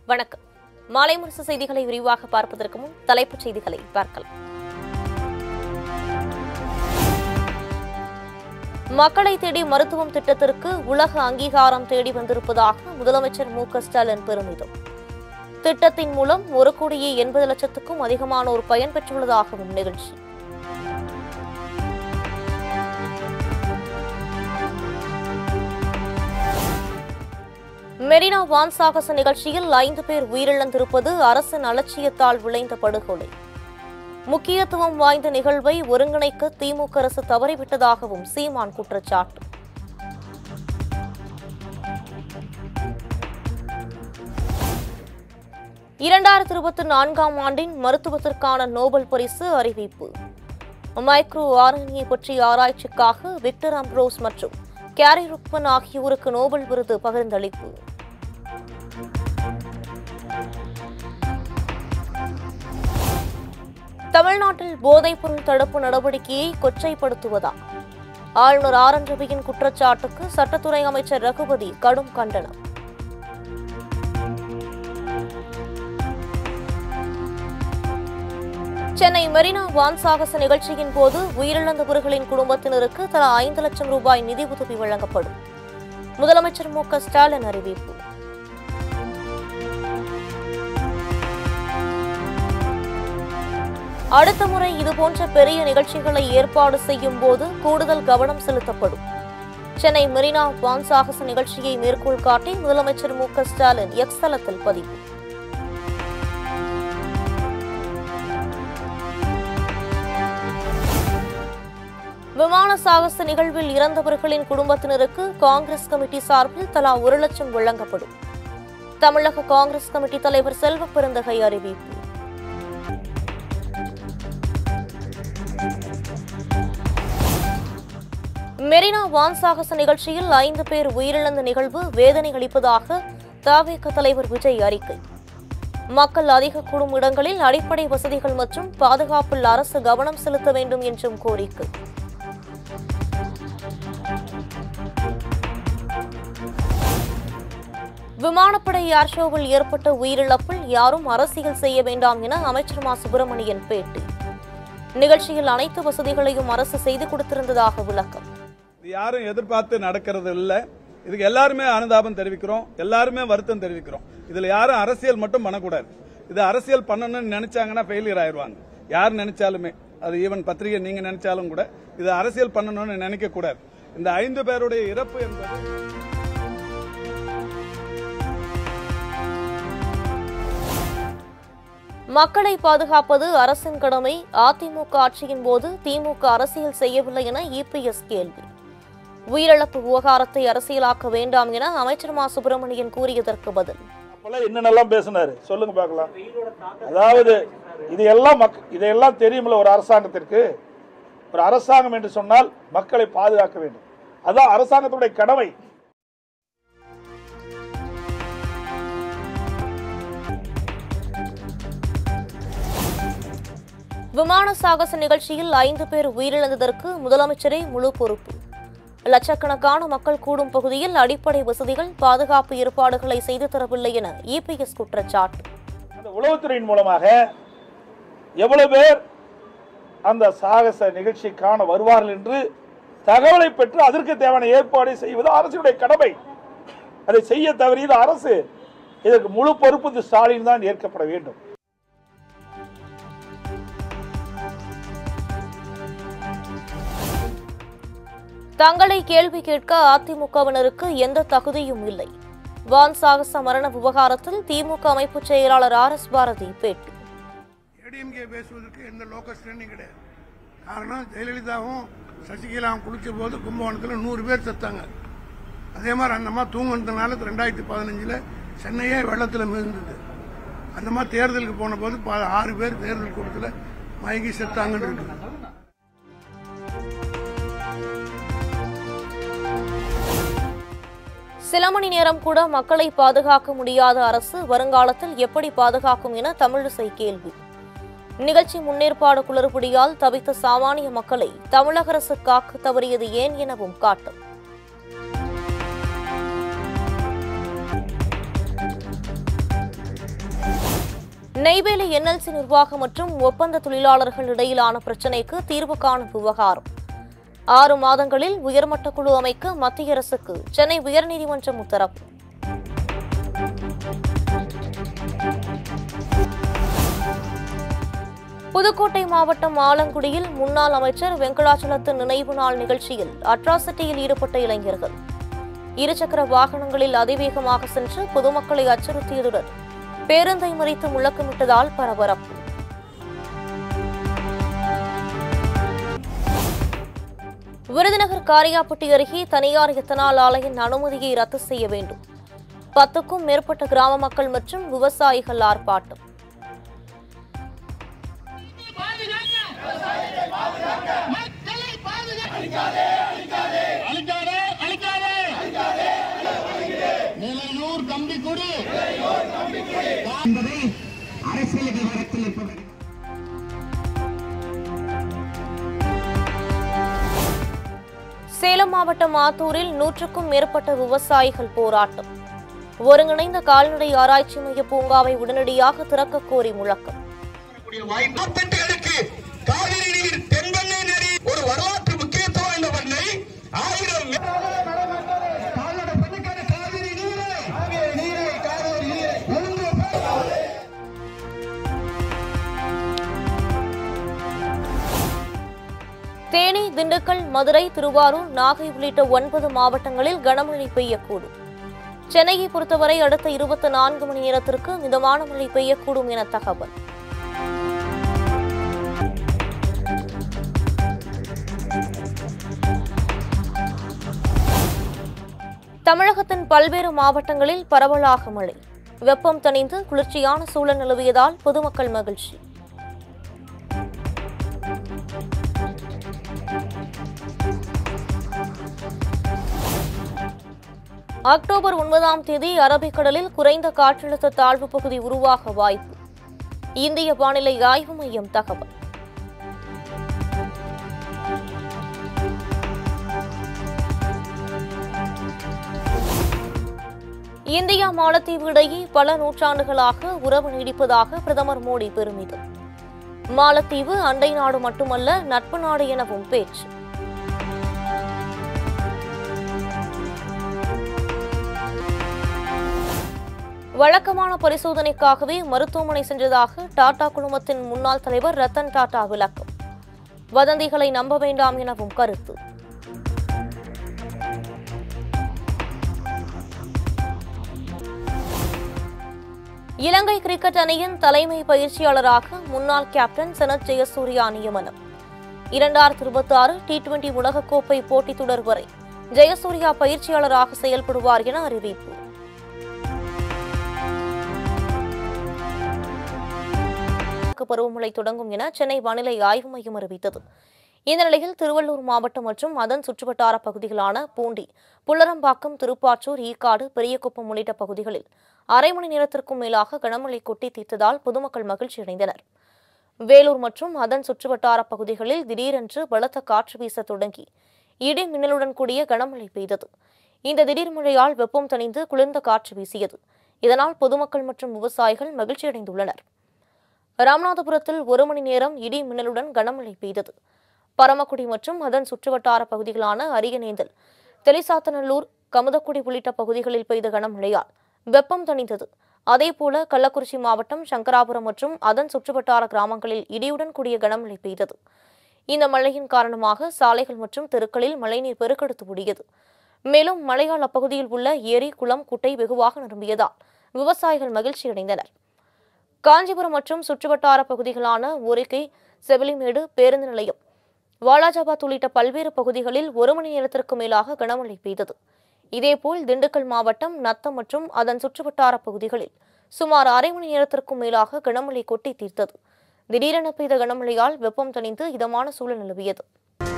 வணக்கம் மாலை முரசு செய்திகளை விரிவாக பார்ப்பதற்கு முன் தலைப்புச் செய்திகளை பார்க்கலாம் மக்களை தேடி மருத்துவம் திட்டத்திற்கு உலக அங்கீகாரம் தேடி வந்திருப்பதாக முதலமைச்சர் மு க ஸ்டாலின் பெருமிதம் திட்டத்தின் மூலம் ஒரு கோடியே எண்பது லட்சத்துக்கும் அதிகமானோர் பயன்பெற்றுள்ளதாகவும் நிகழ்ச்சி மெரினா வான் சாகச நிகழ்ச்சியில் ஐந்து பேர் உயிரிழந்திருப்பது அரசின் அலட்சியத்தால் விளைந்த படுகொலை முக்கியத்துவம் வாய்ந்த நிகழ்வை ஒருங்கிணைக்க திமுக அரசு தவறிவிட்டதாகவும் சீமான் குற்றச்சாட்டு இரண்டாயிரத்தி இருபத்தி நான்காம் ஆண்டின் மருத்துவத்திற்கான நோபல் பரிசு அறிவிப்பு மைக்ரோ ஆர்என்ஏ பற்றிய ஆராய்ச்சிக்காக விக்டர் அம்ப்ரோஸ் மற்றும் கேரி ருக்மன் ஆகியோருக்கு நோபல் விருது பகிர்ந்தளிப்பு தமிழ்நாட்டில் போதைப்பொருள் தடுப்பு நடவடிக்கையை கொச்சைப்படுத்துவதா ஆளுநர் ஆர் என் ரவியின் குற்றச்சாட்டுக்கு சட்டத்துறை அமைச்சர் ரகுபதி கடும் கண்டனம் சென்னை மெரினா வான் சாகச நிகழ்ச்சியின் போது உயிரிழந்தவர்களின் குடும்பத்தினருக்கு தலா ஐந்து லட்சம் ரூபாய் நிதி உதவி வழங்கப்படும் முதலமைச்சர் மு க ஸ்டாலின் அறிவிப்பு அடுத்த முறை இதுபோன்ற பெரிய நிகழ்ச்சிகளை ஏற்பாடு செய்யும் போது கூடுதல் கவனம் செலுத்தப்படும் சென்னை மெரினா வான் சாகச நிகழ்ச்சியை மேற்கோள் காட்டி முதலமைச்சர் மு க ஸ்டாலின் எக்ஸ் தளத்தில் பதிவு விமான சாகச நிகழ்வில் இறந்தவர்களின் குடும்பத்தினருக்கு காங்கிரஸ் கமிட்டி சார்பில் தலா ஒரு லட்சம் வழங்கப்படும் தமிழக காங்கிரஸ் கமிட்டி தலைவர் செல்வ பெருந்தகை அறிவிப்பு மெரினா வான் சாகச நிகழ்ச்சியில் ஐந்து பேர் உயிரிழந்த நிகழ்வு வேதனை அளிப்பதாக தவேக தலைவர் விஜய் அறிக்கை மக்கள் அதிக கூடும் இடங்களில் அடிப்படை வசதிகள் மற்றும் பாதுகாப்பில் அரசு கவனம் செலுத்த வேண்டும் என்றும் கோரிக்கை விமானப்படை ஏர் ஷோவில் ஏற்பட்ட உயிரிழப்பில் யாரும் அரசியல் செய்ய வேண்டாம் என அமைச்சர் மா சுப்பிரமணியன் பேட்டி நிகழ்ச்சியில் அனைத்து வசதிகளையும் அரசு செய்து கொடுத்திருந்ததாக விளக்கம் இது யாரும் எதிர்பார்த்து நடக்கிறது இல்ல இதுக்கு எல்லாருமே அனுதாபம் தெரிவிக்கிறோம் எல்லாருமே வருத்தம் தெரிவிக்கிறோம் இதுல யாரும் அரசியல் மட்டும் பண்ணக்கூடாது இது அரசியல் பண்ணணும்னு நினைச்சாங்கன்னா ஃபெயிலியர் ஆயிடுவாங்க யார் நினைச்சாலுமே அது ஈவன் பத்திரிகை நீங்க நினைச்சாலும் கூட இது அரசியல் பண்ணணும்னு நினைக்க கூடாது இந்த ஐந்து பேருடைய இறப்பு என்பது மக்களை பாதுகாப்பது அரசின் கடமை அதிமுக ஆட்சியின் போது திமுக அரசியல் செய்யவில்லை என இபிஎஸ் கேள்வி உயிரிழப்பு விவகாரத்தை அரசியலாக்க வேண்டாம் என அமைச்சர் மா சுப்பிரமணியன் கூறியதற்கு பதில் அப்பெல்லாம் என்னென்னலாம் பேசினாரு சொல்லுங்க பார்க்கலாம் அதாவது இதையெல்லாம் மக் இதையெல்லாம் தெரியுமில்ல ஒரு அரசாங்கத்திற்கு ஒரு அரசாங்கம் என்று சொன்னால் மக்களை பாதுகாக்க வேண்டும் அதான் அரசாங்கத்துடைய கடமை விமான சாகச நிகழ்ச்சியில் ஐந்து பேர் உயிரிழந்ததற்கு முதலமைச்சரே முழு பொறுப்பு லட்சக்கணக்கான மக்கள் கூடும் பகுதியில் அடிப்படை வசதிகள் பாதுகாப்பு ஏற்பாடுகளை செய்து தரவில்லை என இபிஎஸ் குற்றச்சாட்டு அந்த உளவுத்துறையின் மூலமாக எவ்வளவு பேர் அந்த சாகச நிகழ்ச்சி காண வருவார்கள் என்று தகவலை பெற்று அதற்கு தேவையான ஏற்பாடை செய்வது அரசுடைய கடமை அதை செய்ய தவறியது அரசு இதற்கு முழு பொறுப்பு இந்த ஸ்டாலின் தான் ஏற்கப்பட வேண்டும் தங்களை கேள்வி கேட்க அதிமுகவினருக்கு எந்த தகுதியும் இல்லை வான் சாகச மரண விவகாரத்தில் திமுக அமைப்பு செயலாளர் ஆர் எஸ் பாரதி பேட்டி ஏடிஎம்கே பேசுவதற்கு எந்த லோக்கல் ஸ்டாண்டிங் கிடையாது காரணம் ஜெயலலிதாவும் சசிகலாவும் குளிச்ச போது கும்பகோணத்தில் நூறு பேர் செத்தாங்க அதே மாதிரி அந்த மாதிரி தூங்கினதுனால ரெண்டாயிரத்தி பதினஞ்சில் சென்னையே வெள்ளத்தில் மிதந்தது அந்த மாதிரி தேர்தலுக்கு போன போது ப- ஆறு பேர் தேர்தல் கூட்டத்தில் மயங்கி செத்தாங்கன்னு இருக்குது சில மணி நேரம் கூட மக்களை பாதுகாக்க முடியாத அரசு வருங்காலத்தில் எப்படி பாதுகாக்கும் என தமிழிசை கேள்வி நிகழ்ச்சி முன்னேற்பாடு குளறுபடியால் தவித்த சாமானிய மக்களை தமிழக அரசு காக்க தவறியது ஏன் எனவும் காட்டும் நெய்வேலி என்எல்சி நிர்வாகம் மற்றும் ஒப்பந்த தொழிலாளர்கள் இடையிலான பிரச்சினைக்கு தீர்வு காணும் விவகாரம் ஆறு மாதங்களில் உயர்மட்ட குழு அமைக்க மத்திய அரசுக்கு சென்னை உயர்நீதிமன்றம் உத்தரவு புதுக்கோட்டை மாவட்டம் ஆலங்குடியில் முன்னாள் அமைச்சர் வெங்கடாச்சலத்தின் நினைவு நாள் நிகழ்ச்சியில் அட்ராசிட்டியில் ஈடுபட்ட இளைஞர்கள் இருசக்கர வாகனங்களில் அதிவேகமாக சென்று பொதுமக்களை அச்சுறுத்தியதுடன் பேருந்தை மறித்து முழக்கமிட்டதால் பரபரப்பு விருதுநகர் காரியாப்பட்டி அருகே தனியார் எத்தனால் ஆலையின் அனுமதியை ரத்து செய்ய வேண்டும் பத்துக்கும் மேற்பட்ட கிராம மக்கள் மற்றும் விவசாயிகள் ஆர்ப்பாட்டம் அழிக்காதே அழிக்காதே நிலையூர் கம்பி கொடு என்பதை அரசியல் விவரத்தில் இருப்பது சேலம் மாவட்டம் ஆத்தூரில் நூற்றுக்கும் மேற்பட்ட விவசாயிகள் போராட்டம் ஒருங்கிணைந்த கால்நடை ஆராய்ச்சி மைய பூங்காவை உடனடியாக திறக்க கோரி முழக்கம் நாற்பத்தெட்டுகளுக்கு காவிரி நீர் தென்பெண்ணை நதி ஒரு வரலாற்று முக்கியத்துவம் வாய்ந்த பண்ணை ஆயிரம் கால்நடை பெண்ணுக்கான காவிரி நீரே காவிரி நீரே காவிரி நீரே ஒழுங்கு தேனி திண்டுக்கல் மதுரை திருவாரூர் நாகை உள்ளிட்ட ஒன்பது மாவட்டங்களில் கனமழை பெய்யக்கூடும் சென்னையை பொறுத்தவரை அடுத்த இருபத்தி நான்கு மணி நேரத்திற்கு மிதமான மழை பெய்யக்கூடும் என தகவல் தமிழகத்தின் பல்வேறு மாவட்டங்களில் பரவலாக மழை வெப்பம் தணிந்து குளிர்ச்சியான சூழல் நிலவியதால் பொதுமக்கள் மகிழ்ச்சி அக்டோபர் ஒன்பதாம் தேதி அரபிக்கடலில் குறைந்த காற்றழுத்த தாழ்வு பகுதி உருவாக வாய்ப்பு இந்திய வானிலை ஆய்வு மையம் தகவல் இந்தியா மாலத்தீவு இடையே பல நூற்றாண்டுகளாக உறவு நீடிப்பதாக பிரதமர் மோடி பெருமிதம் மாலத்தீவு அண்டை நாடு மட்டுமல்ல நட்பு நாடு எனவும் பேச்சு வழக்கமான பரிசோதனைக்காகவே மருத்துவமனை சென்றதாக டாடா குழுமத்தின் முன்னாள் தலைவர் ரத்தன் டாடா விளக்கம் வதந்திகளை நம்ப வேண்டாம் எனவும் கருத்து இலங்கை கிரிக்கெட் அணியின் தலைமை பயிற்சியாளராக முன்னாள் கேப்டன் சனத் ஜெயசூர்யா நியமனம் இரண்டாயிரத்தி இருபத்தி ஆறு டி டுவெண்டி உலகக்கோப்பை போட்டித் தொடர் வரை ஜெயசூர்யா பயிற்சியாளராக செயல்படுவார் என அறிவிப்பு பருவமழை தொடங்கும் என சென்னை வானிலை ஆய்வு மையம் அறிவித்தது இந்த நிலையில் திருவள்ளூர் மாவட்டம் மற்றும் அதன் சுற்றுவட்டார பகுதிகளான பூண்டி புல்லரம்பாக்கம் திருப்பாற்றூர் ஈக்காடு பெரியகுப்பம் உள்ளிட்ட பகுதிகளில் அரை மணி நேரத்திற்கும் மேலாக கனமழை கொட்டி தீர்த்ததால் பொதுமக்கள் மகிழ்ச்சியடைந்தனர் வேலூர் மற்றும் அதன் சுற்றுவட்டார பகுதிகளில் திடீரென்று பலத்த காற்று வீச தொடங்கி இடி மின்னலுடன் கூடிய கனமழை பெய்தது இந்த திடீர் மழையால் வெப்பம் தணிந்து குளிர்ந்த காற்று வீசியது இதனால் பொதுமக்கள் மற்றும் விவசாயிகள் மகிழ்ச்சியடைந்துள்ளனர் ராமநாதபுரத்தில் ஒரு மணி நேரம் இடி மின்னலுடன் கனமழை பெய்தது பரமக்குடி மற்றும் அதன் சுற்றுவட்டார பகுதிகளான அரியநேந்தல் தெளிசாத்தநல்லூர் கமுதக்குடி உள்ளிட்ட பகுதிகளில் பெய்த கனமழையால் வெப்பம் தணிந்தது அதேபோல கள்ளக்குறிச்சி மாவட்டம் சங்கராபுரம் மற்றும் அதன் சுற்றுவட்டார கிராமங்களில் இடியுடன் கூடிய கனமழை பெய்தது இந்த மழையின் காரணமாக சாலைகள் மற்றும் தெருக்களில் மழைநீர் பெருக்கெடுத்து ஓடியது மேலும் மழையால் அப்பகுதியில் உள்ள ஏரி குளம் குட்டை வெகுவாக நிரம்பியதால் விவசாயிகள் மகிழ்ச்சியடைந்தனர் காஞ்சிபுரம் மற்றும் சுற்றுவட்டார பகுதிகளான ஒரிக்கை செவிலிமேடு பேருந்து நிலையம் வாலாஜாபாத் உள்ளிட்ட பல்வேறு பகுதிகளில் ஒரு மணி நேரத்திற்கு மேலாக கனமழை பெய்தது இதேபோல் திண்டுக்கல் மாவட்டம் நத்தம் மற்றும் அதன் சுற்றுவட்டார பகுதிகளில் சுமார் அரை மணி நேரத்திற்கும் மேலாக கனமழை கொட்டி தீர்த்தது திடீரென பெய்த கனமழையால் வெப்பம் தணிந்து இதமான சூழல் நிலவியது